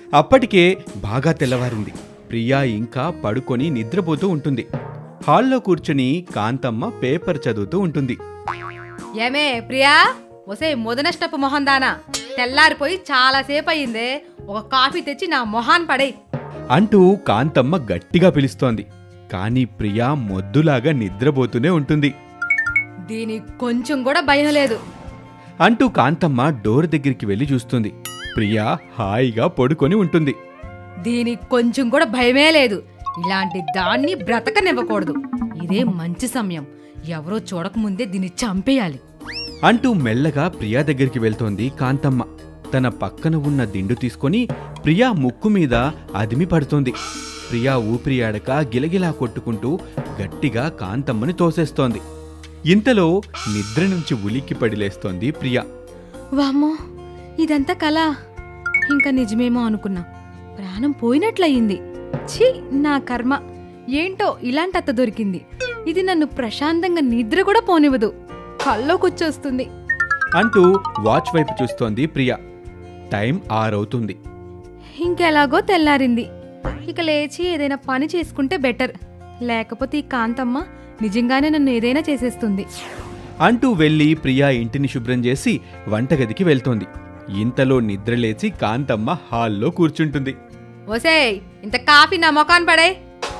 అప్పటికే బాగా తెల్లవారింది ప్రియా ఇంకా పడుకొని నిద్రపోతూ ఉంటుంది హాల్లో కూర్చుని కాంతమ్మ పేపర్ చదువుతూ ఉంటుంది ఏమే ప్రియా ఒసే మొదనష్టపు మొహం దానా తెల్లారిపోయి చాలాసేపు అయిందే ఒక కాఫీ తెచ్చి నా మొహాన్ పడేయ్ అంటూ కాంతమ్మ గట్టిగా పిలుస్తోంది కానీ ప్రియా మొద్దులాగా నిద్రపోతూనే ఉంటుంది దీనికి కొంచెం కూడా భయం లేదు అంటూ కాంతమ్మ డోర్ దగ్గరికి వెళ్ళి చూస్తుంది ప్రియా హాయిగా పడుకొని ఉంటుంది దీనికి కొంచెం కూడా భయమే లేదు ఇలాంటి దాన్ని బ్రతకనివ్వకూడదు ఇదే మంచి సమయం ఎవరో చూడకముందే దీన్ని చంపేయాలి అంటూ మెల్లగా ప్రియా దగ్గరికి వెళ్తోంది కాంతమ్మ తన పక్కన ఉన్న దిండు తీసుకొని ప్రియా ముక్కు మీద అదిమి పడుతోంది ప్రియా ఊపిరి ఆడక గిలగిలా కొట్టుకుంటూ గట్టిగా కాంతమ్మని తోసేస్తోంది ఇంతలో నిద్ర నుంచి ఉలిక్కి పడిలేస్తోంది ప్రియా వామ్మో ఇదంతా కళ ఇంకా నిజమేమో అనుకున్నా ప్రాణం పోయినట్లయింది ఛీ నా కర్మ ఏంటో ఇలాంటి అత్త దొరికింది ఇది నన్ను ప్రశాంతంగా నిద్ర కూడా పోనివ్వదు కల్లోకొచ్చేస్తుంది అంటూ వాచ్ వైపు చూస్తోంది ప్రియా టైం ఆరవుతుంది ఇంకెలాగో తెల్లారింది ఇక లేచి ఏదైనా పని చేసుకుంటే బెటర్ లేకపోతే ఈ కాంతమ్మ నిజంగానే నన్ను ఏదైనా చేసేస్తుంది అంటూ వెళ్ళి ప్రియా ఇంటిని శుభ్రం చేసి వంటగదికి వెళ్తోంది ఇంతలో నిద్రలేచి కాంతమ్మ హాల్లో కూర్చుంటుంది ఓసేయ్ ఇంత కాఫీ నా మొఖాన్ పడే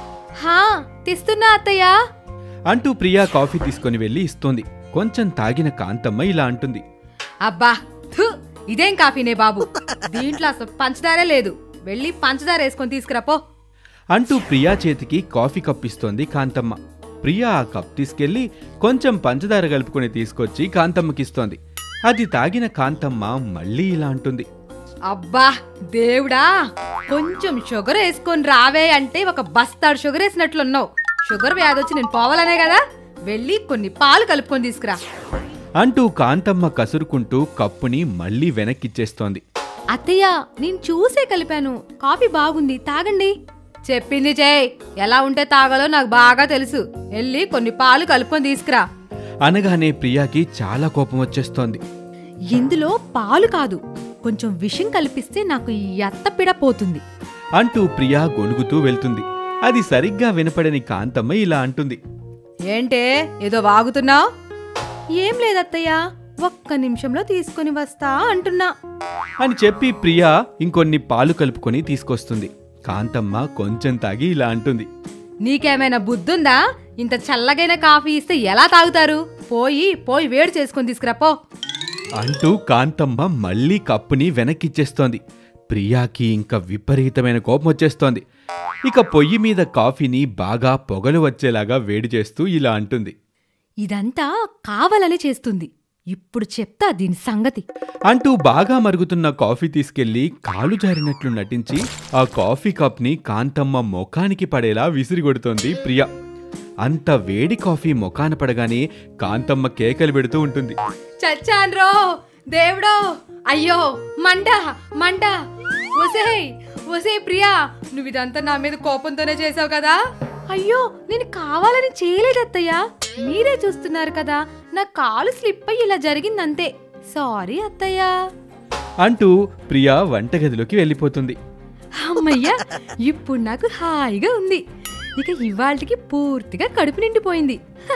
హా తెస్తున్నా అత్తయ్యా అంటూ ప్రియా కాఫీ తీసుకొని వెళ్ళి ఇస్తోంది కొంచెం తాగిన కాంతమ్మ ఇలా అంటుంది అబ్బా థు ఇదేం కాఫీనే బాబు దీంట్లో అసలు పంచదారే లేదు వెళ్ళి పంచదార వేసుకొని తీసుకురాపో అంటూ ప్రియా చేతికి కాఫీ కప్ ఇస్తోంది కాంతమ్మ ప్రియా ఆ కప్ తీసుకెళ్లి కొంచెం పంచదార కలుపుకొని తీసుకొచ్చి కాంతమ్మకిస్తోంది అది తాగిన కాంతమ్మ మళ్ళీ ఇలా అంటుంది అబ్బా దేవుడా కొంచెం షుగర్ వేసుకొని రావే అంటే ఒక బస్తాడు షుగర్ వేసినట్లున్నావు షుగర్ వ్యాధి వచ్చి నేను పోవాలనే కదా వెళ్ళి కొన్ని పాలు కలుపుకొని తీసుకురా అంటూ కాంతమ్మ కసురుకుంటూ కప్పుని మళ్ళీ వెనక్కిచ్చేస్తోంది అత్తయ్య నేను చూసే కలిపాను కాఫీ బాగుంది తాగండి చెప్పింది చేయి ఎలా ఉంటే తాగాలో నాకు బాగా తెలుసు వెళ్ళి కొన్ని పాలు కలుపుకొని తీసుకురా అనగానే ప్రియాకి చాలా కోపం వచ్చేస్తోంది ఇందులో పాలు కాదు కొంచెం విషం కల్పిస్తే నాకు ఈ అత్తపిడ పోతుంది అంటూ ప్రియా గొణుగుతూ వెళ్తుంది అది సరిగ్గా వినపడని కాంతమ్మ ఇలా అంటుంది ఏంటే ఏదో వాగుతున్నావు ఏం లేదత్తయ్య ఒక్క నిమిషంలో తీసుకొని వస్తా అంటున్నా అని చెప్పి ప్రియా ఇంకొన్ని పాలు కలుపుకొని తీసుకొస్తుంది కాంతమ్మ కొంచెం తాగి ఇలా అంటుంది నీకేమైనా బుద్ధుందా ఇంత చల్లగైన కాఫీ ఇస్తే ఎలా తాగుతారు పోయి పోయి వేడి చేసుకొని తీసుకురా పో అంటూ కాంతమ్మ మళ్ళీ కప్పుని వెనక్కిచ్చేస్తోంది ప్రియాకి ఇంకా విపరీతమైన కోపం వచ్చేస్తోంది ఇక పొయ్యి మీద కాఫీని బాగా పొగలు వచ్చేలాగా వేడి చేస్తూ ఇలా అంటుంది ఇదంతా కావాలని చేస్తుంది ఇప్పుడు చెప్తా దీని సంగతి అంటూ బాగా మరుగుతున్న కాఫీ తీసుకెళ్లి కాలు జారినట్లు నటించి ఆ కాఫీ కప్ని కాంతమ్మ ముఖానికి పడేలా విసిరిగొడుతోంది ప్రియ అంత వేడి కాఫీ ముఖాన పడగానే కాంతమ్మ కేకలు పెడుతూ ఉంటుంది చచ్చాన్రో దేవుడో అయ్యో మంట మంట ఒసేయ్ ఒసే ప్రియా నువ్వు ఇదంతా నా మీద కోపంతోనే చేసావు కదా అయ్యో నేను కావాలని చేయలేదత్తయ్యా మీరే చూస్తున్నారు కదా నా కాలు స్లిప్ అయ్యి ఇలా జరిగిందంతే సారీ అత్తయ్యా అంటూ ప్రియ వంటగదిలోకి వెళ్ళిపోతుంది అమ్మయ్యా ఇప్పుడు నాకు హాయిగా ఉంది ఇక ఇవాళకి పూర్తిగా కడుపు నిండిపోయింది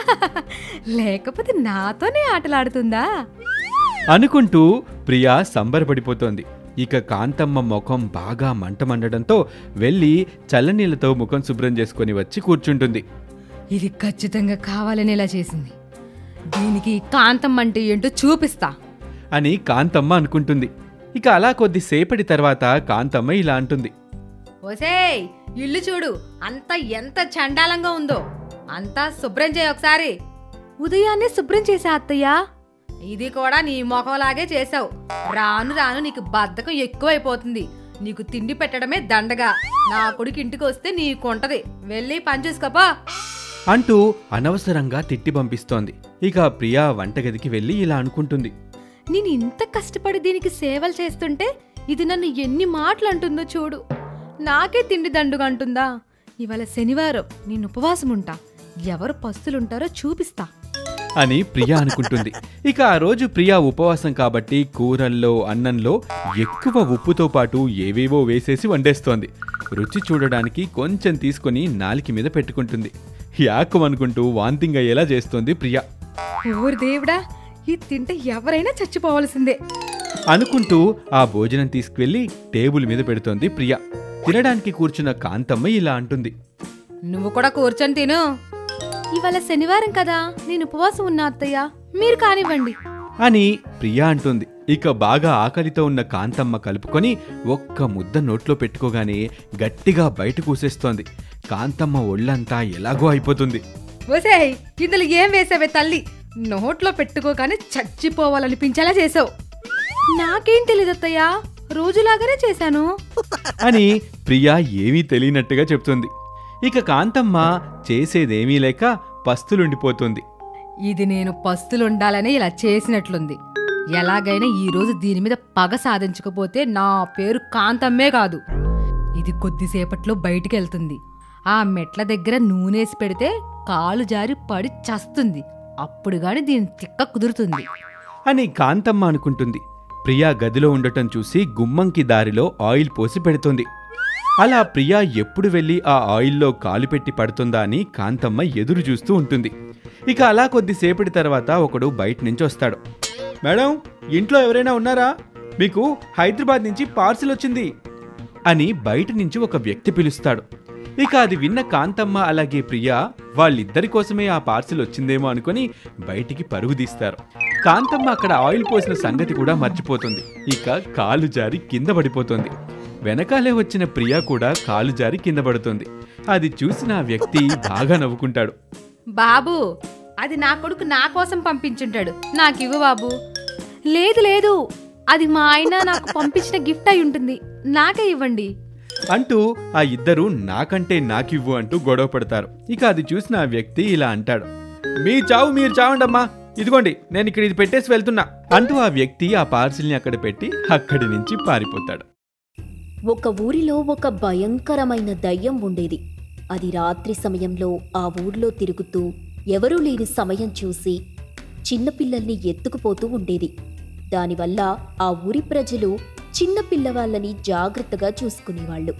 లేకపోతే నాతోనే ఆటలాడుతుందా అనుకుంటూ ప్రియ సంబరపడిపోతోంది ఇక కాంతమ్మ ముఖం బాగా మంట మండడంతో వెళ్ళి చల్లనీళ్ళతో ముఖం శుభ్రం చేసుకొని వచ్చి కూర్చుంటుంది ఇది ఖచ్చితంగా కావాలని ఇలా చేసింది దీనికి కాంతం అంటే ఏంటో చూపిస్తా అని కాంతమ్మ అనుకుంటుంది ఇక అలా కొద్దిసేపటి తర్వాత కాంతమ్మ ఇలా అంటుంది ఓసేయ్ ఇల్లు చూడు అంత ఎంత చండాలంగా ఉందో అంతా శుభ్రం చేయి ఒకసారి ఉదయాన్నే శుభ్రం చేసా అత్తయ్యా ఇది కూడా నీ మొఖంలాగే చేసావు రాను రాను నీకు బద్ధకం ఎక్కువైపోతుంది నీకు తిండి పెట్టడమే దండగా నా కొడుకు ఇంటికి వస్తే నీకుంటది వెళ్ళి పని చూసుకోపో అంటూ అనవసరంగా తిట్టి పంపిస్తోంది ఇక ప్రియా వంటగదికి వెళ్ళి ఇలా అనుకుంటుంది నేను ఇంత కష్టపడి దీనికి సేవలు చేస్తుంటే ఇది నన్ను ఎన్ని మాటలు అంటుందో చూడు నాకే తిండి దండుగా అంటుందా ఇవాళ శనివారం నేను ఉపవాసం ఉంటా ఎవరు పస్తులుంటారో చూపిస్తా అని ప్రియా అనుకుంటుంది ఇక ఆ రోజు ప్రియా ఉపవాసం కాబట్టి కూరల్లో అన్నంలో ఎక్కువ ఉప్పుతో పాటు ఏవేవో వేసేసి వండేస్తోంది రుచి చూడడానికి కొంచెం తీసుకొని నాలికి మీద పెట్టుకుంటుంది యాకు అనుకుంటూ వాంతింగ్ అయ్యేలా చేస్తోంది ప్రియా ఊరి దేవుడా ఇది తింటే ఎవరైనా చచ్చిపోవాల్సిందే అనుకుంటూ ఆ భోజనం తీసుకువెళ్ళి టేబుల్ మీద పెడుతోంది ప్రియా తినడానికి కూర్చున్న కాంతమ్మ ఇలా అంటుంది నువ్వు కూడా కూర్చొని తిను ఇవాళ శనివారం కదా నేను ఉపవాసం ఉన్నా అత్తయ్య మీరు కానివ్వండి అని ప్రియా అంటుంది ఇక బాగా ఆకలితో ఉన్న కాంతమ్మ కలుపుకొని ఒక్క ముద్ద నోట్లో పెట్టుకోగానే గట్టిగా బయట కూసేస్తోంది కాంతమ్మ ఒళ్ళంతా ఎలాగో అయిపోతుంది ఓసేయ్ ఇందులో ఏం వేసావే తల్లి నోట్లో పెట్టుకోగానే చచ్చిపోవాలనిపించేలా చేసావు నాకేం తెలియదు అత్తయ్య రోజులాగానే చేశాను అని ప్రియా ఏమీ తెలియనట్టుగా చెప్తుంది ఇక కాంతమ్మ చేసేదేమీ లేక పస్తులుండిపోతుంది ఇది నేను పస్తులుండాలని ఇలా చేసినట్లుంది ఎలాగైనా ఈ రోజు దీని మీద పగ సాధించకపోతే నా పేరు కాంతమ్మే కాదు ఇది కొద్దిసేపట్లో బయటికి వెళ్తుంది ఆ మెట్ల దగ్గర నూనెసి పెడితే కాలు జారి పడి చస్తుంది అప్పుడు గాని దీని తిక్క కుదురుతుంది అని కాంతమ్మ అనుకుంటుంది ప్రియా గదిలో ఉండటం చూసి గుమ్మంకి దారిలో ఆయిల్ పోసి పెడుతుంది అలా ప్రియా ఎప్పుడు వెళ్ళి ఆ ఆయిల్లో కాలు పెట్టి పడుతుందా అని కాంతమ్మ ఎదురు చూస్తూ ఉంటుంది ఇక అలా కొద్దిసేపటి తర్వాత ఒకడు బయట నుంచి వస్తాడు మేడం ఇంట్లో ఎవరైనా ఉన్నారా మీకు హైదరాబాద్ నుంచి పార్సిల్ వచ్చింది అని బయట నుంచి ఒక వ్యక్తి పిలుస్తాడు ఇక అది విన్న కాంతమ్మ అలాగే ప్రియా వాళ్ళిద్దరి కోసమే ఆ పార్సిల్ వచ్చిందేమో అనుకొని బయటికి పరుగు తీస్తారు కాంతమ్మ అక్కడ ఆయిల్ పోసిన సంగతి కూడా మర్చిపోతుంది ఇక కాలు జారి కింద పడిపోతుంది వెనకాలే వచ్చిన ప్రియా కూడా కాలు జారి కింద పడుతుంది అది చూసిన ఆ వ్యక్తి బాగా నవ్వుకుంటాడు బాబు అది నా కొడుకు నా కోసం పంపించుంటాడు నాకివ్వు బాబు లేదు లేదు అది మా ఆయన నాకు పంపించిన గిఫ్ట్ అయి ఉంటుంది నాకే ఇవ్వండి అంటూ ఆ ఇద్దరు నాకంటే నాకివ్వు అంటూ గొడవ పడతారు ఇక అది చూసిన ఆ వ్యక్తి ఇలా అంటాడు మీ చావు మీరు చావండమ్మా ఇదిగోండి నేను ఇక్కడ ఇది పెట్టేసి వెళ్తున్నా అంటూ ఆ వ్యక్తి ఆ పార్సిల్ని అక్కడ పెట్టి అక్కడి నుంచి పారిపోతాడు ఒక ఊరిలో ఒక భయంకరమైన దయ్యం ఉండేది అది రాత్రి సమయంలో ఆ ఊర్లో తిరుగుతూ ఎవరూ లేని సమయం చూసి చిన్నపిల్లల్ని ఎత్తుకుపోతూ ఉండేది దానివల్ల ఆ ఊరి ప్రజలు చిన్న పిల్లవాళ్ళని జాగ్రత్తగా చూసుకునేవాళ్ళు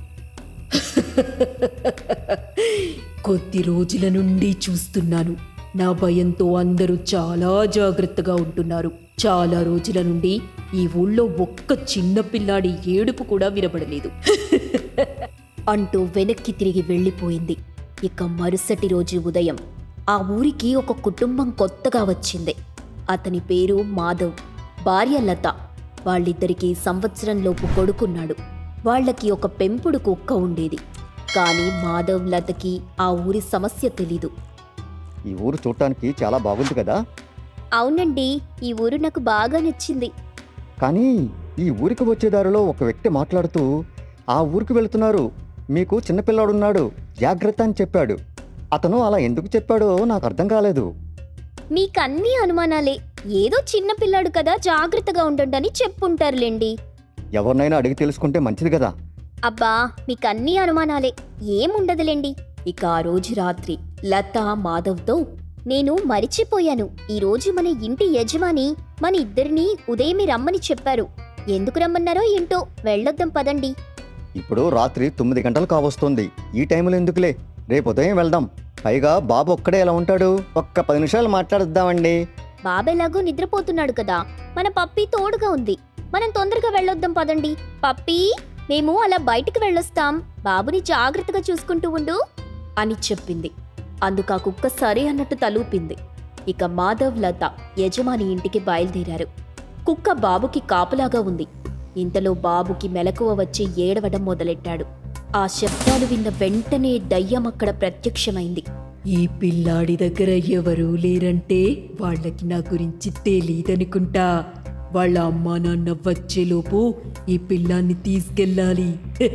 కొద్ది రోజుల నుండి చూస్తున్నాను నా భయంతో అందరూ చాలా జాగ్రత్తగా ఉంటున్నారు చాలా రోజుల నుండి ఈ ఊళ్ళో ఒక్క చిన్న పిల్లాడి ఏడుపు కూడా వినబడలేదు అంటూ వెనక్కి తిరిగి వెళ్ళిపోయింది ఇక మరుసటి రోజు ఉదయం ఆ ఊరికి ఒక కుటుంబం కొత్తగా వచ్చింది అతని పేరు మాధవ్ భార్య లత వాళ్ళిద్దరికీ సంవత్సరంలోపు కొడుకున్నాడు వాళ్ళకి ఒక పెంపుడు కుక్క ఉండేది కానీ మాధవ్ లతకి ఆ ఊరి సమస్య తెలీదు ఈ ఊరు చూడటానికి చాలా బాగుంది కదా అవునండి ఈ ఊరు నాకు బాగా నచ్చింది కానీ ఈ ఊరికి వచ్చే దారిలో ఒక వ్యక్తి మాట్లాడుతూ ఆ ఊరికి వెళ్తున్నారు మీకు చిన్నపిల్లాడున్నాడు జాగ్రత్త అని చెప్పాడు అతను అలా ఎందుకు చెప్పాడో నాకు అర్థం కాలేదు మీకన్నీ అనుమానాలే ఏదో చిన్న పిల్లాడు కదా జాగ్రత్తగా ఉండండి అని చెప్పుంటారులేండి ఎవరినైనా అడిగి తెలుసుకుంటే మంచిది కదా అబ్బా మీకన్నీ అనుమానాలే ఏముండదులేండి ఇక ఆ రోజు రాత్రి లత మాధవ్తో నేను మరిచిపోయాను ఈ రోజు మన ఇంటి యజమాని మన ఇద్దరిని ఉదయమే రమ్మని చెప్పారు ఎందుకు రమ్మన్నారో ఏంటో వెళ్ళొద్దాం పదండి ఇప్పుడు రాత్రి తొమ్మిది గంటలు కావస్తుంది ఈ టైంలో ఎందుకులే రేపు ఉదయం వెళ్దాం పైగా బాబు ఒక్కడే ఎలా ఉంటాడు ఒక్క పది నిమిషాలు మాట్లాడుద్దామండి బాబెలాగో నిద్రపోతున్నాడు కదా మన పప్పి తోడుగా ఉంది మనం తొందరగా వెళ్ళొద్దాం పదండి పప్పి మేము అలా బయటికి వెళ్ళొస్తాం బాబుని జాగ్రత్తగా చూసుకుంటూ ఉండు అని చెప్పింది అందుకు ఆ కుక్క సరే అన్నట్టు తలూపింది ఇక మాధవ్ లత యజమాని ఇంటికి బయలుదేరారు కుక్క బాబుకి కాపలాగా ఉంది ఇంతలో బాబుకి మెలకువ వచ్చి ఏడవడం మొదలెట్టాడు ఆ శబ్దాలు విన్న వెంటనే దయ్యం అక్కడ ప్రత్యక్షమైంది ఈ పిల్లాడి దగ్గర ఎవరూ లేరంటే వాళ్ళకి నా గురించి తెలీదనుకుంటా వాళ్ళ అమ్మా నాన్న వచ్చేలోపు ఈ పిల్లాన్ని తీసుకెళ్ళాలి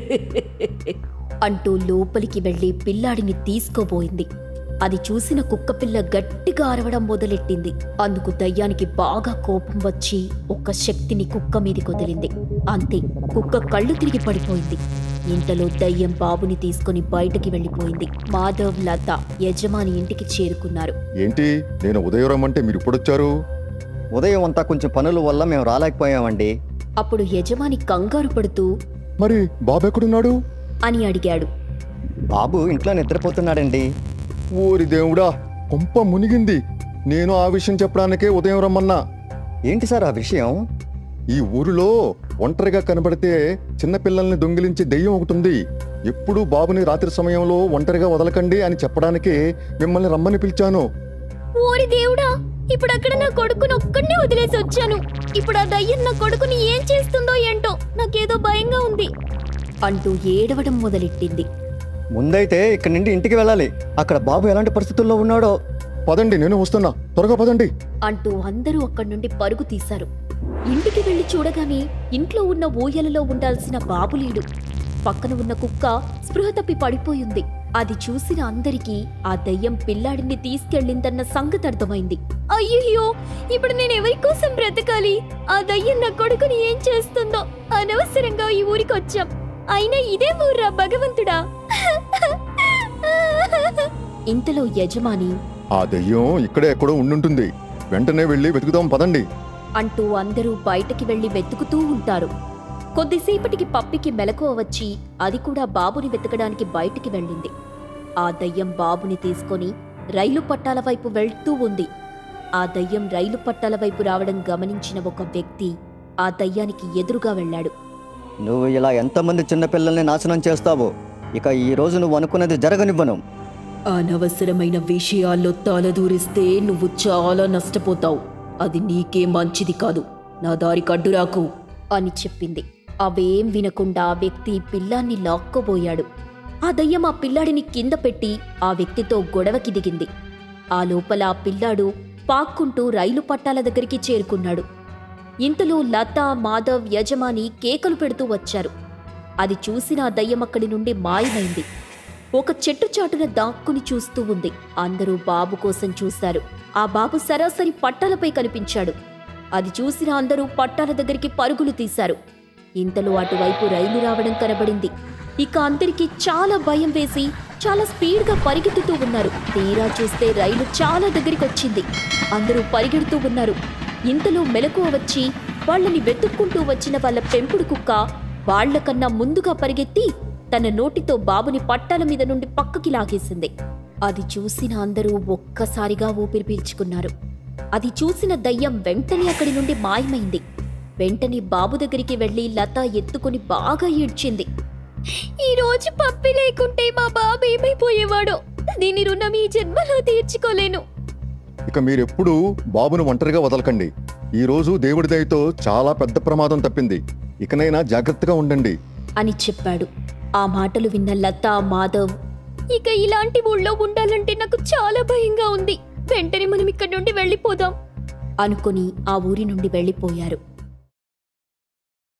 అంటూ లోపలికి వెళ్ళి పిల్లాడిని తీసుకోబోయింది అది చూసిన కుక్కపిల్ల గట్టిగా అరవడం మొదలెట్టింది అందుకు దయ్యానికి బాగా కోపం వచ్చి ఒక శక్తిని కుక్క మీది కొదిలింది అంతే కుక్క కళ్ళు తిరిగి పడిపోయింది ఇంతలో దయ్యం బాబుని తీసుకుని బయటకి వెళ్ళిపోయింది మాధవ్ లత యజమాని ఇంటికి చేరుకున్నారు ఏంటి నేను ఉదయం రమ్మంటే మీరు ఇప్పుడొచ్చారు ఉదయం అంతా కొంచెం పనుల వల్ల మేము రాలేకపోయామండి అప్పుడు యజమాని కంగారు పడుతూ మరి బాబు ఎక్కడున్నాడు అని అడిగాడు బాబు ఇంట్లో నిద్రపోతున్నాడండి ఓరి దేవుడా కొంప మునిగింది నేను ఆ విషయం చెప్పడానికే ఉదయం రమ్మన్నా ఏంటి సార్ ఆ విషయం ఈ ఊరిలో ఒంటరిగా కనబడితే చిన్నపిల్లల్ని దొంగిలించే దెయ్యం ఒకటి ఉంది ఎప్పుడూ బాబుని రాత్రి సమయంలో ఒంటరిగా వదలకండి అని చెప్పడానికే మిమ్మల్ని రమ్మని పిలిచాను ఓరి దేవుడా ఇప్పుడు అక్కడ నా కొడుకుని ఒక్కడినే వదిలేసి వచ్చాను ఇప్పుడు ఆ దయ్యం నా కొడుకుని ఏం చేస్తుందో ఏంటో నాకేదో భయంగా ఉంది అంటూ ఏడవడం మొదలెట్టింది ముందైతే ఇక్కడి నుండి ఇంటికి వెళ్ళాలి అక్కడ బాబు ఎలాంటి పరిస్థితుల్లో ఉన్నాడో పదండి నేను వస్తున్నా త్వరగా పదండి అంటూ అందరూ అక్కడి నుండి పరుగు తీశారు ఇంటికి వెళ్లి చూడగానే ఇంట్లో ఉన్న ఊయలలో ఉండాల్సిన బాబులీడు పక్కన ఉన్న కుక్క స్పృహ తప్పి పడిపోయింది అది చూసిన అందరికీ ఆ దయ్యం పిల్లాడిని తీసుకెళ్ళిందన్న సంగతి అర్థమైంది అయ్యయ్యో ఇప్పుడు నేను ఎవరి కోసం బ్రతకాలి ఆ దయ్యం నా కొడుకుని ఏం చేస్తుందో అనవసరంగా ఈ ఊరికి వచ్చాం అయినా ఇదే ఊర్రా భగవంతుడా ఇంతలో యజమాని ఆ దెయ్యం ఇక్కడే ఎక్కడో ఉండుంటుంది వెంటనే వెళ్ళి వెతుకుదాం పదండి అంటూ అందరూ బయటకి వెళ్లి వెతుకుతూ ఉంటారు కొద్దిసేపటికి పప్పికి మెలకువ వచ్చి అది కూడా బాబుని వెతకడానికి బయటికి వెళ్ళింది ఆ దయ్యం బాబుని తీసుకొని రైలు పట్టాల వైపు వెళ్తూ ఉంది ఆ దయ్యం రైలు పట్టాల వైపు రావడం గమనించిన ఒక వ్యక్తి ఆ దయ్యానికి ఎదురుగా వెళ్ళాడు నువ్వు ఇలా ఎంతమంది చిన్నపిల్లల్ని నాశనం చేస్తావో ఇక ఈ రోజు నువ్వు అనుకున్నది జరగనివ్వను అనవసరమైన విషయాల్లో తలదూరిస్తే నువ్వు చాలా నష్టపోతావు అది నీకే మంచిది కాదు నా దారి కడ్డురాకు అని చెప్పింది అవేం వినకుండా ఆ వ్యక్తి పిల్లాన్ని లాక్కోబోయాడు ఆ దయ్యం ఆ పిల్లాడిని కింద పెట్టి ఆ వ్యక్తితో గొడవకి దిగింది ఆ లోపల ఆ పిల్లాడు పాక్కుంటూ రైలు పట్టాల దగ్గరికి చేరుకున్నాడు ఇంతలో లత మాధవ్ యజమాని కేకలు పెడుతూ వచ్చారు అది చూసిన ఆ దయ్యం అక్కడి నుండి మాయమైంది ఒక చెట్టు చాటున దాక్కుని చూస్తూ ఉంది అందరూ బాబు కోసం చూశారు ఆ బాబు సరాసరి పట్టాలపై కనిపించాడు అది చూసిన అందరూ పట్టాల దగ్గరికి పరుగులు తీశారు ఇంతలో అటువైపు రైలు రావడం కనబడింది ఇక అందరికీ చాలా భయం వేసి చాలా స్పీడ్గా పరిగెత్తుతూ ఉన్నారు తీరా చూస్తే రైలు చాలా దగ్గరికి వచ్చింది అందరూ పరిగెడుతూ ఉన్నారు ఇంతలో మెలకువ వచ్చి వాళ్ళని వెతుక్కుంటూ వచ్చిన వాళ్ళ పెంపుడు కుక్క వాళ్ళకన్నా ముందుగా పరిగెత్తి తన నోటితో బాబుని పట్టాల మీద నుండి పక్కకి లాగేసింది అది చూసిన అందరూ ఒక్కసారిగా ఊపిరి పీల్చుకున్నారు అది చూసిన దయ్యం వెంటనే అక్కడి నుండి మాయమైంది వెంటనే బాబు దగ్గరికి వెళ్లి లత ఎత్తుకుని బాగా ఏడ్చింది ఈ రోజు పప్పి లేకుంటే మా బాబు ఏమైపోయేవాడో దీని రుణం ఈ జన్మలో తీర్చుకోలేను ఇక మీరెప్పుడూ బాబును ఒంటరిగా వదలకండి ఈ రోజు దేవుడి దయతో చాలా పెద్ద ప్రమాదం తప్పింది ఇకనైనా జాగ్రత్తగా ఉండండి అని చెప్పాడు ఆ మాటలు విన్న లత మాధవ్ ఇక ఇలాంటి ఊళ్ళో ఉండాలంటే నాకు చాలా భయంగా ఉంది వెంటనే మనం ఇక్కడి నుండి వెళ్ళిపోదాం అనుకుని ఆ ఊరి నుండి వెళ్ళిపోయారు